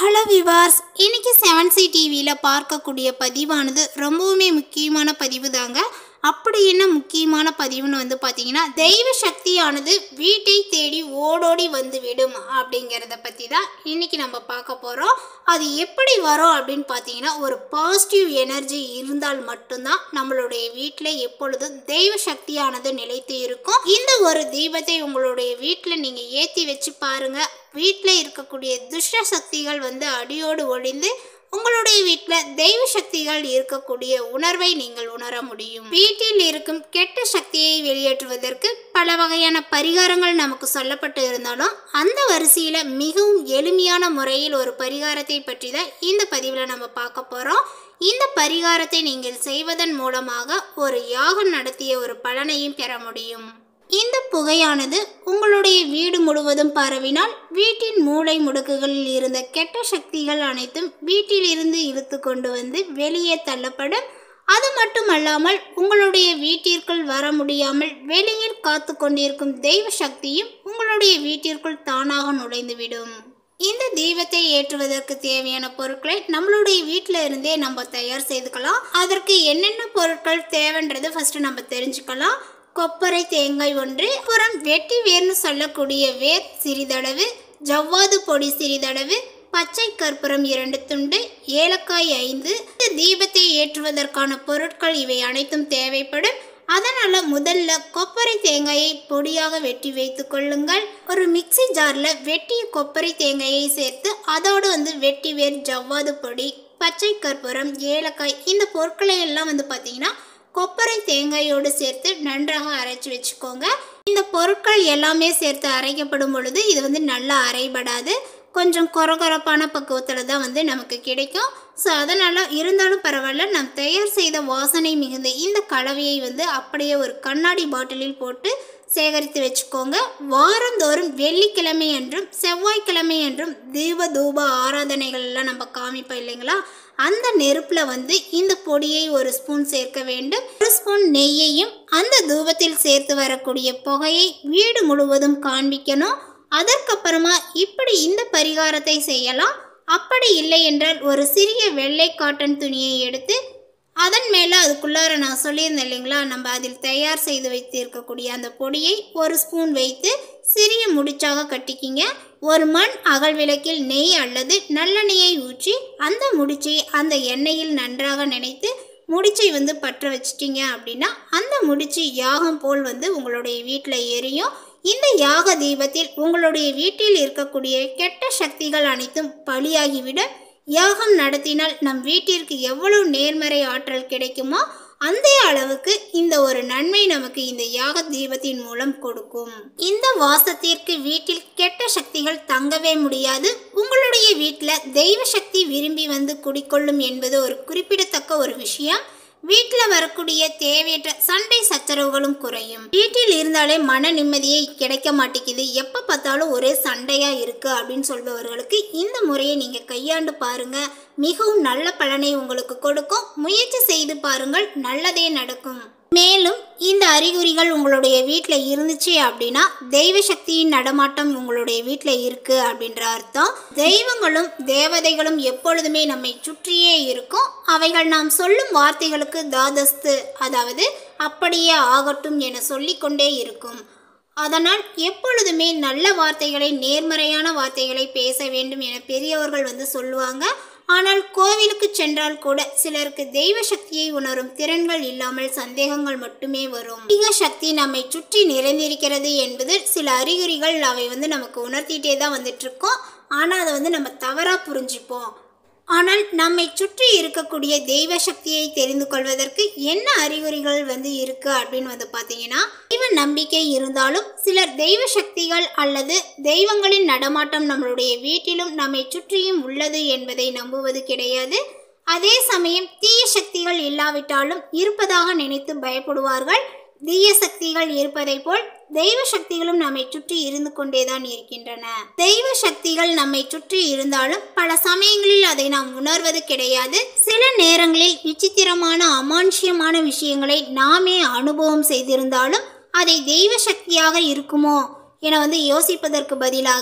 hello viewers இன்னைக்கு seven C டிவியில் பார்க்கக்கூடிய பதிவானது ரொம்பவுமே முக்கியமான பதிவு தாங்க அப்படி என்ன முக்கியமான பதிவுன்னு வந்து பார்த்தீங்கன்னா தெய்வ சக்தியானது வீட்டை தேடி ஓடோடி வந்து விடும் அப்படிங்கிறத பற்றி தான் இன்னைக்கு நம்ம பார்க்க போகிறோம் அது எப்படி வரும் அப்படின்னு பார்த்தீங்கன்னா ஒரு பாசிட்டிவ் எனர்ஜி இருந்தால் மட்டும்தான் நம்மளுடைய வீட்டில் எப்பொழுதும் தெய்வ சக்தியானது நிலைத்து இருக்கும் இந்த ஒரு தீபத்தை உங்களுடைய வீட்டில் நீங்கள் ஏற்றி வச்சு பாருங்க வீட்டில் இருக்கக்கூடிய துஷ்ட சக்திகள் வந்து அடியோடு ஒழிந்து உங்களுடைய வீட்டில் தெய்வ சக்திகள் இருக்கக்கூடிய உணர்வை நீங்கள் உணர முடியும் வீட்டில் இருக்கும் கெட்ட சக்தியை வெளியேற்றுவதற்கு பல வகையான பரிகாரங்கள் நமக்கு சொல்லப்பட்டு இருந்தாலும் அந்த வரிசையில் மிகவும் எளிமையான முறையில் ஒரு பரிகாரத்தை பற்றி தான் இந்த பதிவில் நம்ம பார்க்க போகிறோம் இந்த பரிகாரத்தை நீங்கள் செய்வதன் மூலமாக ஒரு யாகம் நடத்திய ஒரு பலனையும் பெற முடியும் இந்த புகையானது உங்களுடைய வீடு முழுவதும் பரவினால் வீட்டின் மூளை முடுக்குகளில் இருந்த கெட்ட சக்திகள் அனைத்தும் வீட்டிலிருந்து இழுத்து கொண்டு வந்து வெளியே தள்ளப்படும் அது மட்டுமல்லாமல் உங்களுடைய வீட்டிற்குள் வர முடியாமல் வெளியில் காத்து கொண்டிருக்கும் தெய்வ சக்தியும் உங்களுடைய வீட்டிற்குள் தானாக நுழைந்துவிடும் இந்த தீபத்தை ஏற்றுவதற்கு தேவையான பொருட்களை நம்மளுடைய வீட்டில் இருந்தே நம்ம தயார் செய்துக்கலாம் அதற்கு என்னென்ன பொருட்கள் தேவைன்றது ஃபர்ஸ்ட் நம்ம தெரிஞ்சுக்கலாம் கொப்பரை தேங்காய் ஒன்று புறம் வெட்டி வேர்னு சொல்லக்கூடிய வேர் சிறிதளவு ஜவ்வாது பொடி சிறிதளவு பச்சை கற்பூரம் இரண்டு துண்டு ஏலக்காய் ஐந்து இந்த தீபத்தை ஏற்றுவதற்கான பொருட்கள் இவை அனைத்தும் தேவைப்படும் அதனால் முதல்ல கொப்பரை தேங்காயை பொடியாக வெட்டி வைத்து கொள்ளுங்கள் ஒரு மிக்ஸி ஜாரில் வெட்டிய கொப்பரை தேங்காயை சேர்த்து அதோடு வந்து வெட்டி வேர் ஜவ்வாது பொடி பச்சை கற்பூரம் ஏலக்காய் இந்த பொருட்களை எல்லாம் வந்து பார்த்தீங்கன்னா கொப்பரை தேங்காயோடு சேர்த்து நன்றாக அரைச்சி வச்சுக்கோங்க இந்த பொருட்கள் எல்லாமே சேர்த்து அரைக்கப்படும் பொழுது இது வந்து நல்லா அரைபடாது கொஞ்சம் கொரகொரப்பான பக்குவத்தில் தான் வந்து நமக்கு கிடைக்கும் ஸோ அதனால் இருந்தாலும் பரவாயில்ல நாம் தயார் செய்த வாசனை மிகுந்த இந்த கலவையை வந்து அப்படியே ஒரு கண்ணாடி பாட்டிலில் போட்டு சேகரித்து வச்சுக்கோங்க வாரந்தோறும் வெள்ளிக்கிழமை என்றும் செவ்வாய்க்கிழமை என்றும் தீப தூப ஆராதனைகள் எல்லாம் நம்ம காமிப்போம் இல்லைங்களா அந்த நெருப்பில் வந்து இந்த பொடியை ஒரு ஸ்பூன் சேர்க்க வேண்டும் ஒரு ஸ்பூன் நெய்யையும் அந்த தூபத்தில் சேர்த்து வரக்கூடிய புகையை வீடு முழுவதும் காண்பிக்கணும் அதற்கப்புறமா இப்படி இந்த பரிகாரத்தை செய்யலாம் அப்படி இல்லை என்றால் ஒரு சிறிய வெள்ளை காட்டன் துணியை எடுத்து அதன் மேலே அதுக்குள்ளார நான் சொல்லியிருந்தேன் இல்லைங்களா நம்ம அதில் தயார் செய்து வைத்து இருக்கக்கூடிய அந்த பொடியை ஒரு ஸ்பூன் வைத்து சிறிய முடிச்சாக கட்டிக்கிங்க ஒரு மண் அகல் விளக்கில் நெய் அல்லது நல்லெண்ணெயை ஊற்றி அந்த முடிச்சை அந்த எண்ணெயில் நன்றாக நினைத்து முடிச்சை வந்து பற்ற வச்சிட்டிங்க அப்படின்னா அந்த முடிச்சு யாகம் போல் வந்து உங்களுடைய வீட்டில் எரியும் இந்த யாக தீபத்தில் உங்களுடைய வீட்டில் இருக்கக்கூடிய கெட்ட சக்திகள் அனைத்தும் பலியாகிவிடும் யாகம் நடத்தினால் நம் வீட்டிற்கு எவ்வளவு நேர்மறை ஆற்றல் கிடைக்குமோ அந்த அளவுக்கு இந்த ஒரு நன்மை நமக்கு இந்த யாக தீபத்தின் மூலம் கொடுக்கும் இந்த வாசத்திற்கு வீட்டில் கெட்ட சக்திகள் தங்கவே முடியாது உங்களுடைய வீட்டில் தெய்வ சக்தி விரும்பி வந்து குடிக்கொள்ளும் என்பது ஒரு குறிப்பிடத்தக்க ஒரு விஷயம் வீட்டில் வரக்கூடிய தேவையற்ற சண்டை சச்சரவுகளும் குறையும் வீட்டில் இருந்தாலே மன நிம்மதியே கிடைக்க மாட்டேங்குது எப்போ பார்த்தாலும் ஒரே சண்டையாக இருக்குது அப்படின்னு சொல்பவர்களுக்கு இந்த முறையை நீங்கள் கையாண்டு பாருங்க மிகவும் நல்ல பலனை உங்களுக்கு கொடுக்கும் முயற்சி செய்து பாருங்கள் நல்லதே நடக்கும் மேலும் இந்த அறிகுறிகள் உங்களுடைய வீட்டில் இருந்துச்சு அப்படின்னா தெய்வ சக்தியின் நடமாட்டம் உங்களுடைய வீட்டில் இருக்கு அப்படின்ற அர்த்தம் தெய்வங்களும் தேவதைகளும் எப்பொழுதுமே நம்மை சுற்றியே இருக்கும் அவைகள் நாம் சொல்லும் வார்த்தைகளுக்கு தாதஸ்து அதாவது அப்படியே ஆகட்டும் என சொல்லிக்கொண்டே இருக்கும் அதனால் எப்பொழுதுமே நல்ல வார்த்தைகளை நேர்மறையான வார்த்தைகளை பேச வேண்டும் என பெரியவர்கள் வந்து சொல்லுவாங்க ஆனால் கோவிலுக்கு சென்றால் கூட சிலருக்கு தெய்வ சக்தியை உணரும் திறன்கள் இல்லாமல் சந்தேகங்கள் மட்டுமே வரும் தெய்வ சக்தி நம்மை சுற்றி நிறைந்திருக்கிறது என்பது சில அறிகுறிகள் அவை வந்து நமக்கு உணர்த்திட்டே தான் வந்துட்டு இருக்கோம் ஆனால் அதை வந்து நம்ம தவறாக புரிஞ்சுப்போம் ஆனால் நம்மை சுற்றி இருக்கக்கூடிய தெய்வ சக்தியை தெரிந்து கொள்வதற்கு என்ன அறிகுறிகள் வந்து இருக்கு அப்படின்னு வந்து பார்த்தீங்கன்னா தெய்வ நம்பிக்கை இருந்தாலும் சிலர் தெய்வ சக்திகள் அல்லது தெய்வங்களின் நடமாட்டம் நம்மளுடைய வீட்டிலும் நம்மை சுற்றியும் உள்ளது என்பதை நம்புவது கிடையாது அதே சமயம் தீய சக்திகள் இல்லாவிட்டாலும் இருப்பதாக நினைத்து பயப்படுவார்கள் தீய சக்திகள் இருப்பதை போல் தெய்வ சக்திகளும் நம்மை சுற்றி இருந்து கொண்டேதான் இருக்கின்றன தெய்வ சக்திகள் நம்மை சுற்றி இருந்தாலும் பல சமயங்களில் அதை நாம் உணர்வது கிடையாது சில நேரங்களில் விசித்திரமான அமானுஷ்யமான விஷயங்களை நாமே அனுபவம் செய்திருந்தாலும் அதை தெய்வ சக்தியாக இருக்குமோ என வந்து யோசிப்பதற்கு பதிலாக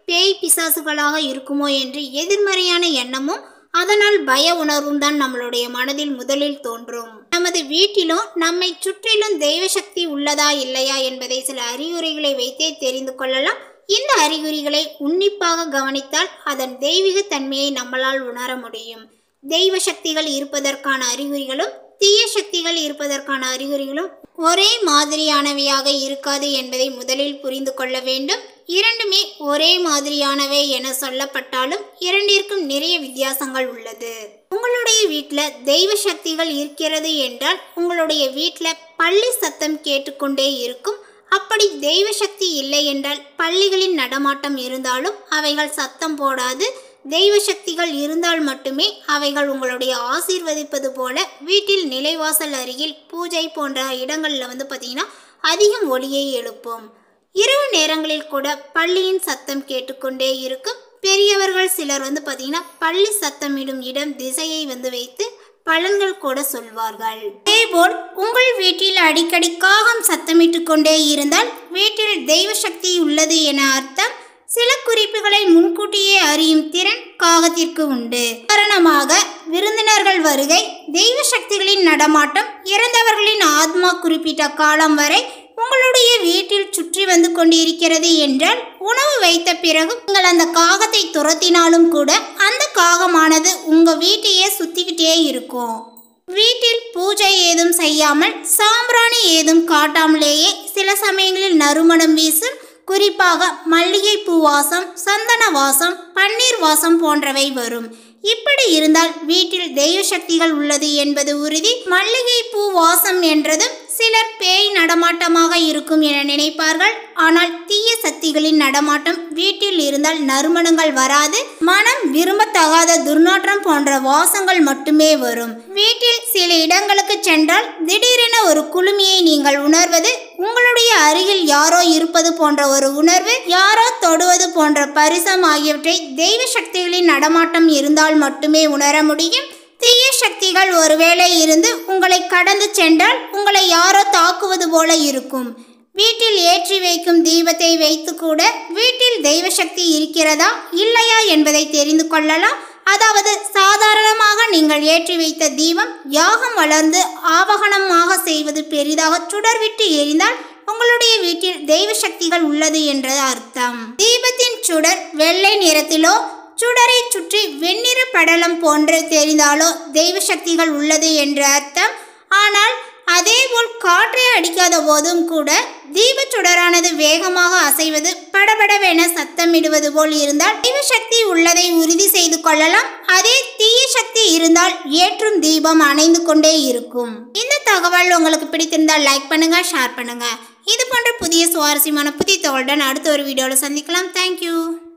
பேய் பிசாசுகளாக இருக்குமோ என்று எதிர்மறையான எண்ணமும் அதனால் பய உணர்வும் தான் நம்மளுடைய மனதில் முதலில் தோன்றும் நமது வீட்டிலும் நம்மை சுற்றிலும் தெய்வ சக்தி உள்ளதா இல்லையா என்பதை சில அறிகுறிகளை வைத்தே தெரிந்து கொள்ளலாம் இந்த அறிகுறிகளை உன்னிப்பாக கவனித்தால் அதன் தெய்வீக தன்மையை நம்மளால் உணர முடியும் தெய்வ சக்திகள் இருப்பதற்கான அறிகுறிகளும் தீய சக்திகள் இருப்பதற்கான அறிகுறிகளும் ஒரே மாதிரியானவையாக இருக்காது என்பதை முதலில் புரிந்து கொள்ள வேண்டும் இரண்டுமே ஒரே மாதிரியானவை என சொல்லப்பட்டாலும் இரண்டிற்கும் நிறைய வித்தியாசங்கள் உள்ளது உங்களுடைய வீட்டில் தெய்வ சக்திகள் இருக்கிறது என்றால் உங்களுடைய வீட்டில் பள்ளி சத்தம் கேட்டுக்கொண்டே இருக்கும் அப்படி தெய்வ சக்தி இல்லை என்றால் பள்ளிகளின் நடமாட்டம் இருந்தாலும் அவைகள் சத்தம் போடாது தெய்வ சக்திகள் இருந்தால் மட்டுமே அவைகள் உங்களுடைய ஆசீர்வதிப்பது போல வீட்டில் நிலைவாசல் அருகில் பூஜை போன்ற இடங்களில் வந்து பார்த்தீங்கன்னா அதிகம் ஒளியை எழுப்பும் இரவு நேரங்களில் கூட பள்ளியின் சத்தம் கேட்டுக்கொண்டே இருக்கும் பெரியவர்கள் சிலர் வந்து பார்த்தீங்கன்னா பள்ளி சத்தமிடும் இடம் திசையை வந்து வைத்து பலன்கள் கூட சொல்வார்கள் அதேபோல் உங்கள் வீட்டில் அடிக்கடி காகம் சத்தமிட்டு கொண்டே இருந்தால் வீட்டில் தெய்வ சக்தி உள்ளது என அர்த்தம் சில குறிப்புகளை முன்கூட்டியே அறியும் திறன் காகத்திற்கு உண்டு காரணமாக விருந்தினர்கள் வருகை தெய்வ சக்திகளின் நடமாட்டம் இறந்தவர்களின் ஆத்மா குறிப்பிட்ட காலம் வரை உங்களுடைய வீட்டில் சுற்றி வந்து கொண்டிருக்கிறது என்றால் உணவு வைத்த பிறகு நீங்கள் அந்த காகத்தை துரத்தினாலும் கூட அந்த காகமானது உங்க வீட்டையே சுத்திக்கிட்டே இருக்கும் வீட்டில் பூஜை ஏதும் செய்யாமல் சாம்பிராணி ஏதும் காட்டாமலேயே சில சமயங்களில் நறுமணம் வீசும் குறிப்பாக மல்லிகைப்பூ வாசம் சந்தன வாசம் பன்னீர் வாசம் போன்றவை வரும் இப்படி இருந்தால் வீட்டில் தெய்வ சக்திகள் உள்ளது என்பது உறுதி மல்லிகைப்பூ வாசம் என்றதும் சிலர் பேய் நடமாட்டமாக இருக்கும் என நினைப்பார்கள் ஆனால் தீய சக்திகளின் நடமாட்டம் வீட்டில் இருந்தால் நறுமணங்கள் வராது மனம் விரும்பத்தகாத துர்நாற்றம் போன்ற வாசங்கள் மட்டுமே வரும் வீட்டில் சில இடங்களுக்கு சென்றால் திடீரென ஒரு குளுமையை நீங்கள் உணர்வது உங்களுடைய அருகில் யாரோ இருப்பது போன்ற ஒரு உணர்வு யாரோ தொடுவது போன்ற பரிசம் ஆகியவற்றை தெய்வ சக்திகளின் நடமாட்டம் இருந்தால் மட்டுமே உணர முடியும் தீய சக்திகள் ஒருவேளை இருந்து உங்களை கடந்து சென்றால் உங்களை யாரோ தாக்குவது போல இருக்கும் வீட்டில் ஏற்றி வைக்கும் தீபத்தை வைத்து கூட வீட்டில் தெய்வ சக்தி இருக்கிறதா இல்லையா என்பதை தெரிந்து கொள்ளலாம் அதாவது சாதாரணமாக நீங்கள் ஏற்றி வைத்த தீபம் யாகம் வளர்ந்து ஆவகனமாக செய்வது பெரிதாக சுடர்விட்டு எரிந்தால் உங்களுடைய வீட்டில் தெய்வ சக்திகள் உள்ளது என்ற அர்த்தம் தீபத்தின் சுடர் வெள்ளை நிறத்திலோ சுடரை சுற்றி வெண்ணிற படலம் போன்று தெரிந்தாலோ தெய்வ சக்திகள் உள்ளது என்று அர்த்தம் ஆனால் அதேபோல் காற்றே அடிக்காத போதும் கூட தீபச் சுடரானது வேகமாக அசைவது படபடவென சத்தமிடுவது போல் இருந்தால் தெய்வ சக்தி உள்ளதை உறுதி செய்து கொள்ளலாம் அதே தீய சக்தி இருந்தால் ஏற்றும் தீபம் அணைந்து கொண்டே இருக்கும் இந்த தகவல் உங்களுக்கு பிடித்திருந்தால் லைக் பண்ணுங்க ஷேர் பண்ணுங்க இது போன்ற புதிய சுவாரஸ்யமான புதிய தகவலுடன் அடுத்த ஒரு வீடியோவில் சந்திக்கலாம் தேங்க்யூ